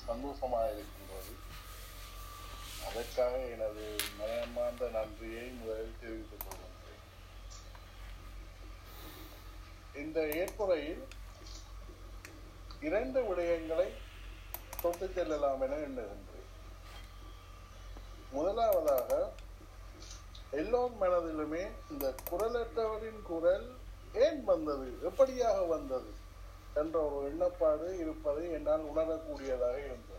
சந்தோஷமாக இருக்கின்றது அதற்காக எனது மயமார்ந்த நன்றியை முதலில் தெரிவித்துக் கொள்கின்றேன் இந்த ஏற்புரையில் இரண்டு விடயங்களை தொட்டு செல்லலாம் என எண்ணுகின்றேன் முதலாவதாக எல்லோர் மனதிலுமே இந்த குரலற்றவரின் குரல் ஏன் வந்தது எப்படியாக வந்தது என்ற ஒரு எண்ணப்பாடு இருப்பதை என்னால் உணரக்கூடியதாக இருந்தது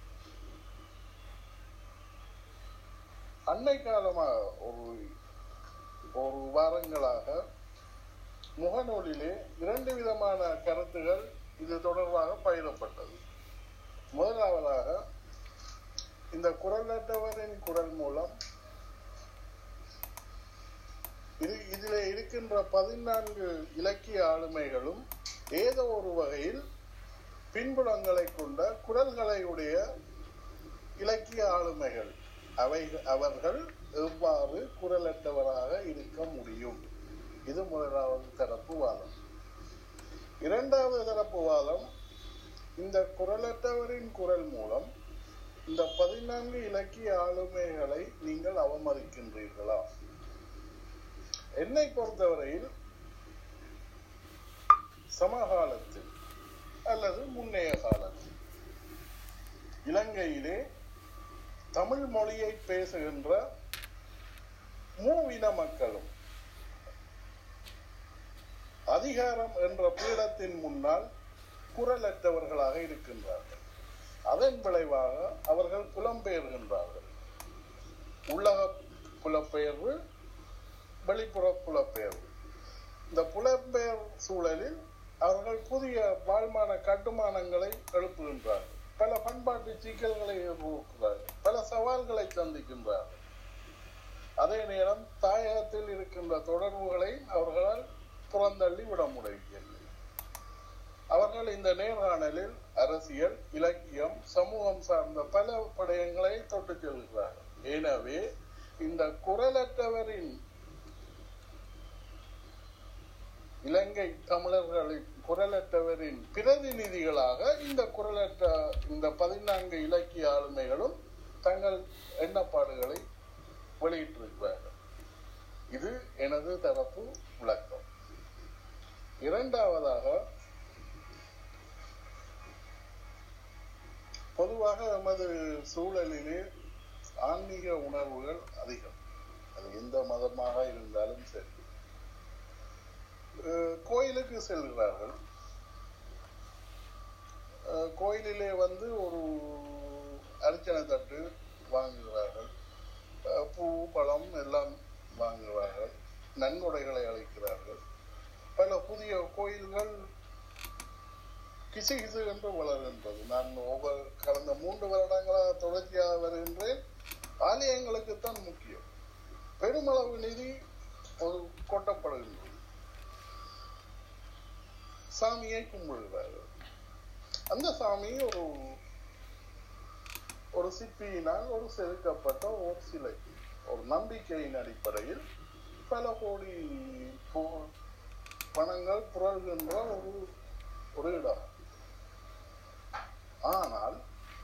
அன்னை காலமாக ஒரு ஒரு வாரங்களாக முகநூலிலே இரண்டு விதமான கருத்துகள் இது தொடர்பாக பயிரப்பட்டது முதலாவதாக இந்த குரலற்றவரின் குரல் மூலம் இது இதில் இருக்கின்ற பதினான்கு இலக்கிய ஆளுமைகளும் ஏதோ ஒரு வகையில் பின்புலங்களை கொண்ட குரல்களை உடைய இலக்கிய ஆளுமைகள் அவை அவர்கள் எவ்வாறு குரலற்றவராக இருக்க முடியும் இது முதலாவது தரப்பு வாதம் இரண்டாவது தரப்பு வாதம் இந்த குரலற்றவரின் குரல் மூலம் இந்த பதினான்கு இலக்கிய ஆளுமைகளை நீங்கள் அவமதிக்கின்றீர்களா என்னை பொறுத்தவரையில் சமகாலத்தில் அல்லது முன்னைய காலத்தில் இலங்கையிலே தமிழ் மொழியை பேசுகின்ற மூவின மக்களும் அதிகாரம் என்ற பீடத்தின் முன்னால் குரலற்றவர்களாக இருக்கின்றார்கள் அதன் விளைவாக அவர்கள் புலம்பெயர்கின்றார்கள் உள்ளக புலப்பெயர்வு வெளிப்புற புலப்பெயர்வு இந்த புலம்பெயர் சூழலில் அவர்கள் புதிய வாழ்மான கட்டுமானங்களை எழுப்புகின்றார்கள் பல பண்பாட்டு சிக்கல்களை எதிர்நோக்குகிறார்கள் பல சவால்களை சந்திக்கின்றார்கள் அதே நேரம் தாயகத்தில் இருக்கின்ற தொடர்புகளை அவர்களால் புறந்தள்ளி விட முடியவில்லை அவர்கள் இந்த நேர்காணலில் அரசியல் இலக்கியம் சமூகம் சார்ந்த பல படயங்களை தொட்டு செல்கிறார்கள் எனவே இந்த குரலற்றவரின் இலங்கை தமிழர்களின் குரலற்றவரின் பிரதிநிதிகளாக இந்த குரலற்ற இந்த பதினான்கு இலக்கிய ஆளுமைகளும் தங்கள் எண்ணப்பாடுகளை வெளியிட்டிருக்கிறார்கள் இது எனது தரப்பு விளக்கம் இரண்டாவதாக பொதுவாக நமது சூழலிலே ஆன்மீக உணர்வுகள் அதிகம் அது எந்த மதமாக இருந்தாலும் சரி கோயிலுக்கு செல்கிறார்கள் கோயிலிலே வந்து ஒரு அர்ச்சனை தட்டு வாங்குகிறார்கள் பூ பழம் எல்லாம் வாங்குகிறார்கள் நன்கொடைகளை அளிக்கிறார்கள் பல புதிய கோயில்கள் கிசு கிசு என்று வளர்கின்றது நான் ஒவ்வொரு கடந்த மூன்று வருடங்களாக தொடர்ச்சியாக வருகின்றேன் ஆலயங்களுக்குத்தான் முக்கியம் பெருமளவு நிதி ஒரு கொட்டப்படுகின்றது சாமியை கும்பிடுகிறார்கள் அந்த சாமி ஒரு ஒரு சிப்பியினால் ஒரு செதுக்கப்பட்ட ஒரு சிலை ஒரு நம்பிக்கையின் அடிப்படையில் பல கோடி பணங்கள் புரள்கின்ற ஒரு ஒரு இடம் ஆனால்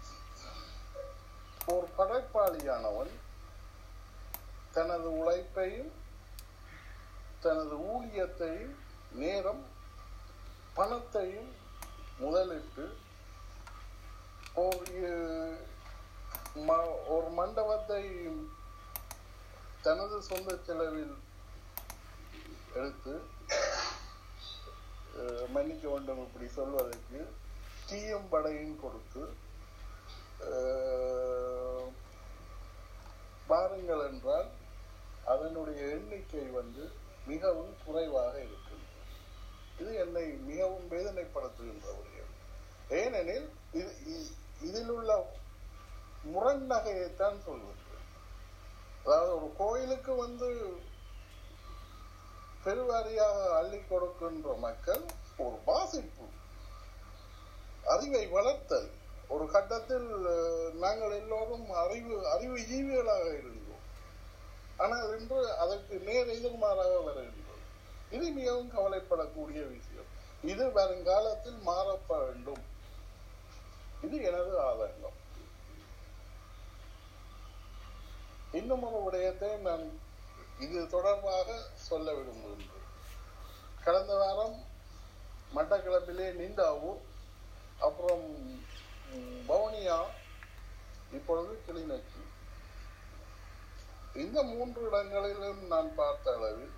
ஒரு படைப்பாளியானவன் தனது உழைப்பையும் தனது ஊழியத்தையும் நேரம் பணத்தையும் முதலிட்டு ஒரு மண்டபத்தை தனது சொந்த செலவில் எடுத்து மன்னிக்க வேண்டும் இப்படி சொல்வதற்கு தீயும் படையும் கொடுத்து பாருங்கள் என்றால் அதனுடைய எண்ணிக்கை வந்து மிகவும் குறைவாக இருக்கும் இது என்னை மிகவும் வேதனைப்படுத்துகின்ற விடயம் ஏனெனில் இதில் உள்ள முரண்நகையைத்தான் சொல்வது அதாவது ஒரு கோயிலுக்கு வந்து பெருவாரியாக அள்ளி கொடுக்கின்ற மக்கள் ஒரு வாசிப்பு அறிவை வளர்த்தல் ஒரு கட்டத்தில் நாங்கள் எல்லோரும் அறிவு அறிவு ஜீவிகளாக இருந்தோம் ஆனால் இன்று அதற்கு நேர் எதிர்மாறாக வருகின்றோம் இது மிகவும் கவலைப்படக்கூடிய விஷயம் இது வருங்காலத்தில் மாறப்ப வேண்டும் இது இது எனது ஆதங்கம் இன்னும் ஒரு விடயத்தை நான் இது தொடர்பாக சொல்ல விரும்புகின்றேன் கடந்த வாரம் மட்டக்களப்பிலே நிந்தாவூர் அப்புறம் ம், வவுனியா இப்பொழுது கிளிநொச்சி இந்த மூன்று இடங்களிலும் நான் பார்த்த அளவில்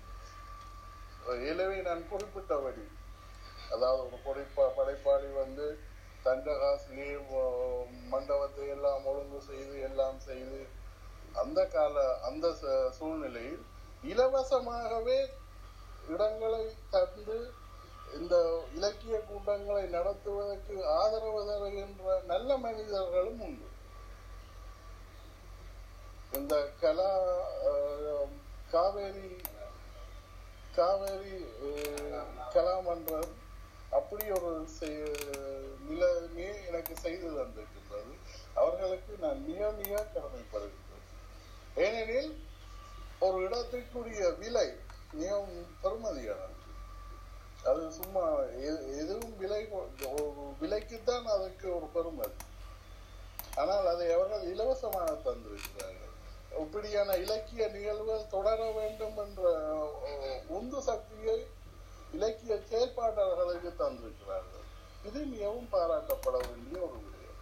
எனவே நான் குறிப்பிட்டபடி அதாவது ஒரு படைப்பா படைப்பாளி வந்து தங்க காசுலேயே வ- மண்டபத்தை எல்லாம் ஒழுங்கு செய்து எல்லாம் செய்து அந்த கால அந்த ச- சூழ்நிலையில் இலவசமாகவே இடங்களை தந்து இந்த இலக்கிய கூட்டங்களை நடத்துவதற்கு ஆதரவு தருகின்ற நல்ல மனிதர்களும் உண்டு இந்த கலா அஹ், காவேரி காவேரி அஹ், கலாமன்றம் அப்படி ஒரு செய்- நிலைமையை எனக்கு செய்து தந்திருக்கின்றது அவர்களுக்கு நான் மிக மிக கடமைப்படுகின்றேன் ஏனெனில் ஒரு இடத்திற்குரிய விலை மிகவும் பெருமதியானது அது சும்மா எ- எதுவும் விலை கொ- ஒரு விலைக்குத்தான் அதுக்கு ஒரு பெருமதி ஆனால் அதை அவர்கள் இலவசமாக தந்திருக்கிறார்கள் இப்படியான இலக்கிய நிகழ்வுகள் தொடர வேண்டும் என்ற அஹ், உந்து சக்தியை இலக்கிய செயற்பாட்டாளர்களுக்கு தந்திருக்கிறார்கள் இது மிகவும் பாராட்டப்பட வேண்டிய ஒரு விடயம்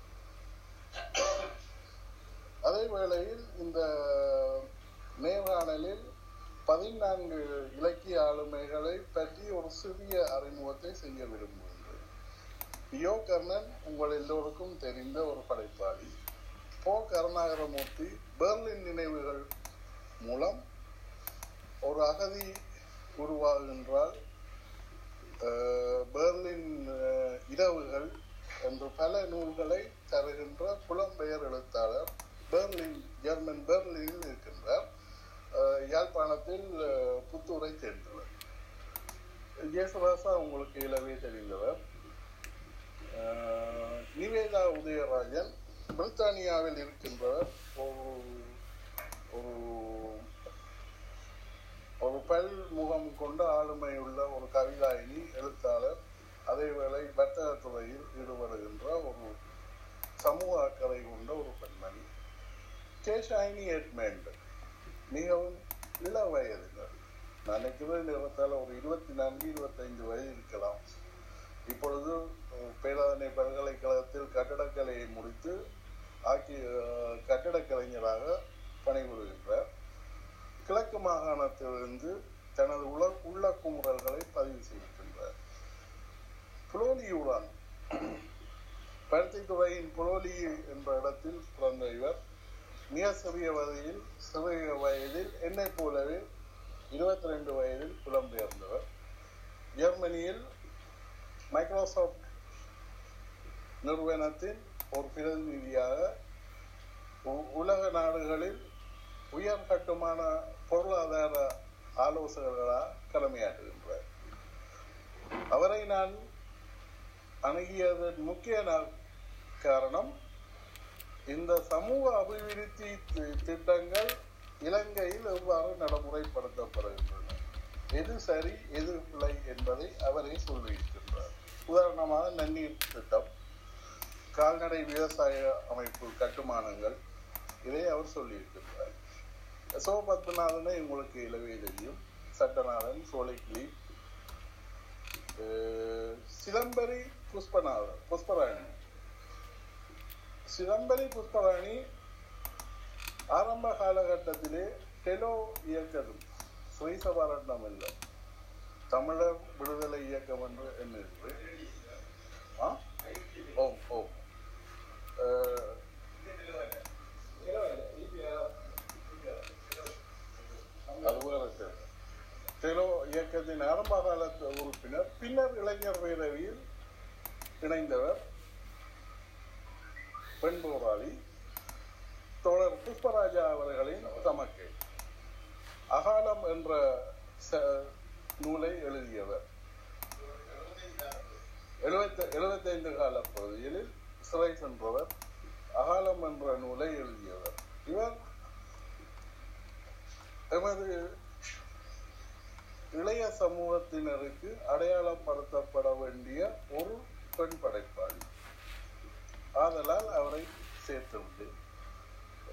அதே வேளையில் இந்த நேர்காணலில் பதினான்கு இலக்கிய ஆளுமைகளை பற்றி ஒரு சிறிய அறிமுகத்தை செய்ய விரும்புகின்றேன் யோ கர்ணன் உங்கள் எல்லோருக்கும் தெரிந்த ஒரு படைப்பாளி போ கருணாகரமூர்த்தி பெர்லின் நினைவுகள் மூலம் ஒரு அகதி உருவாகின்றால் அஹ், பெர்லின் அஹ், இரவுகள் என்று பல நூல்களை தருகின்ற புலம்பெயர் எழுத்தாளர் பெர்லின் ஜெர்மன் பெர்லினில் இருக்கின்றார் அஹ், யாழ்ப்பாணத்தில் அஹ், புத்தூரை சேர்ந்தவர் ஜேசுராசா உங்களுக்கு இளவே தெரிந்தவர் அஹ், நிவேதா உதயராஜன் பிரித்தானியாவில் இருக்கின்றவர் ஒரு ஒரு ஒரு பல்முகம் கொண்ட ஆளுமை உள்ள ஒரு கவிதாயினி எழுத்தாளர் அதேவேளை வர்த்தக துறையில் ஈடுபடுகின்ற ஒரு சமூக அக்கறை கொண்ட ஒரு பெண்மணி கேஷாயினி எட்மேண்ட் மிகவும் இள வயதினர் நான் நினைக்கிறேன் நிறத்தால் ஒரு இருபத்தி நான்கு இருபத்தைந்து வயது இருக்கலாம் இப்பொழுது அஹ், பேராதனை பல்கலைக்கழகத்தில் கட்டடக்கலையை முடித்து ஆக்கி அஹ், கட்டடக் கலைஞராக பணிபுரிகின்றார் கிழக்கு மாகாணத்திலிருந்து தனது உல உள்ள குமுறல்களை பதிவு செய்திருக்கின்றார் புலோலியூரான் பருத்தித்துறையின் புலோலி என்ற இடத்தில் பிறந்த இவர் மிக சிறிய வயதில் சிறிய வயதில் என்னைப் போலவே இருபத்தி ரெண்டு வயதில் புலம்பெயர்ந்தவர் ஜெர்மனியில் மைக்ரோசாஃப்ட் நிறுவனத்தின் ஒரு பிரதிநிதியாக உ- உலக நாடுகளில் உயர் கட்டுமான பொருளாதார ஆலோசகர்களாக கடமையாற்றுகின்றார் அவரை நான் அணுகியதன் முக்கிய நா- காரணம் இந்த சமூக அபிவிருத்தி தி- திட்டங்கள் இலங்கையில் எவ்வாறு நடைமுறைப்படுத்தப்படுகின்றன எது சரி எது பிழை என்பதை அவரே சொல்லியிருக்கின்றார் உதாரணமாக நன்னீர் திட்டம் கால்நடை விவசாய அமைப்பு கட்டுமானங்கள் இதை அவர் சொல்லியிருக்கின்றார் சோ பத்மநாதனை உங்களுக்கு இலவே தெரியும் சட்டநாதன் சோலைக்கிளி அஹ், சிதம்பரி புஷ்பநாதன் புஷ்பராணி சிதம்பரி புஷ்பராணி ஆரம்ப காலகட்டத்திலே டெலோ இயக்கம் சுயசபாரட்டம் இல்லை தமிழர் விடுதலை இயக்கம் என்று எண்ணுகிறேன் ஆ ஓம் ஓம் அஹ், அது வேற சரி. டெலோ இயக்கத்தின் ஆரம்ப கால உறுப்பினர் பின்னர் இளைஞர் பேரவையில் இணைந்தவர் பெண் போராளி தோழர் புஷ்பராஜா அவர்களின் தமக்கை அகாலம் என்ற ச- நூலை எழுதியவர் எழுபத்தி எழுபத்தைந்து கால பகுதியில் சிறை சென்றவர் அகாலம் என்ற நூலை எழுதியவர் இவர் எமது இளைய சமூகத்தினருக்கு அடையாளப்படுத்தப்பட வேண்டிய ஒரு பெண் படைப்பாளி ஆதலால் அவரை சேர்த்து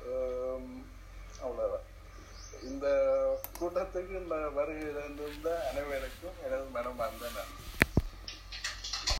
அவ்வளவுதான் இந்த கூட்டத்துக்கு இந்த வருகை தந்திருந்த